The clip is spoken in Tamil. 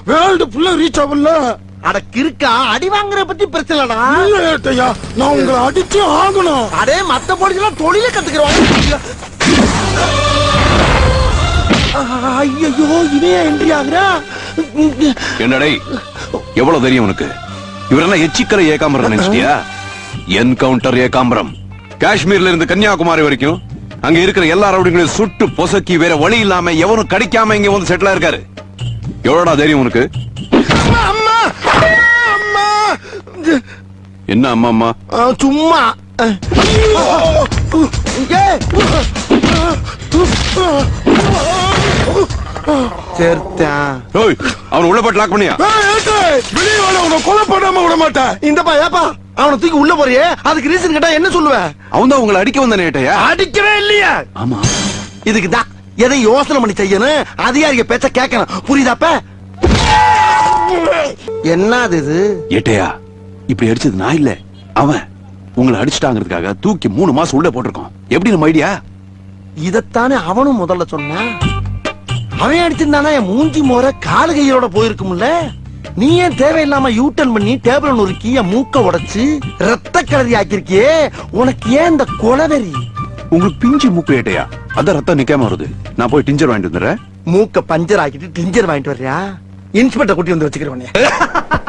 வேர்ல்டு ஃபுல்லா ரீச் ஆகல அட கிறுக்கா அடி வாங்குற பத்தி பிரச்சனைடா இல்ல ஏட்டையா நான் உங்களை அடிச்சு ஆகணும் அடே மத்த போலீஸ்லாம் தொழில கத்துக்கிறவாங்க ஐயோ இவன் என்ட்ரி ஆகுறா என்னடே எவ்வளவு தெரியும் உனக்கு இவரெல்லாம் எச்சிக்கரை ஏகாம்பரம் நினைச்சிட்டியா என்கவுண்டர் ஏகாம்பரம் காஷ்மீர்ல இருந்து கன்னியாகுமரி வரைக்கும் அங்க இருக்கிற எல்லா ரவுடிங்களையும் சுட்டு பொசக்கி வேற வழி இல்லாம எவனும் கடிக்காம இங்க வந்து செட்டில் இருக்காரு எவ்வளோடா தெரியும் உனக்கு அம்மா அம்மா என்ன அம்மா அம்மா ஆ, சும்மா ஏய். சேர்த்தான் ஓய் அவன் உள்ள போட்டு லாக் பண்ணியா ஏய், ஏட்டை, வெளியே வாடா, உன்னை கொலை பண்ணாம விட மாட்டேன் இந்தப்பா ஏப்பா அவனை தூக்கி உள்ள போறியே அதுக்கு ரீசன் கேட்டா என்ன சொல்லுவ அவன் தான் உங்களை அடிக்க வந்த நேட்டையா அடிக்கவே இல்லையா ஆமா இதுக்கு தான் எதை யோசனை பண்ணி செய்யணும் அதிகாரிக பேச்ச கேட்கணும் புரியுதாப்ப என்னது இது ஏட்டையா இப்படி அடிச்சது நான் இல்ல அவன் உங்களை அடிச்சிட்டாங்கிறதுக்காக தூக்கி மூணு மாசம் உள்ள போட்டிருக்கோம் எப்படி நம்ம ஐடியா இதத்தானே அவனும் முதல்ல சொன்னான் அவன் அடிச்சிருந்தானா என் மூஞ்சி மோர காலு கையோட போயிருக்கும்ல நீ ஏன் தேவையில்லாம யூ டர்ன் பண்ணி டேபிள் நொறுக்கி என் மூக்க உடைச்சு ரத்த கலரி ஆக்கிருக்கியே உனக்கு ஏன் இந்த கொலவெறி உங்களுக்கு பிஞ்சு மூக்கு ஏட்டையா அதான் ரத்தம் நிக்காம வருது நான் போய் டிஞ்சர் வாங்கிட்டு வந்துடுறேன் மூக்க பஞ்சர் ஆக்கிட்டு டிஞ்சர் வாங்கிட்டு வர்றியா இன்ஸ்பெக்டர் கூட்டி வந்து வச்சுக்கிறவனே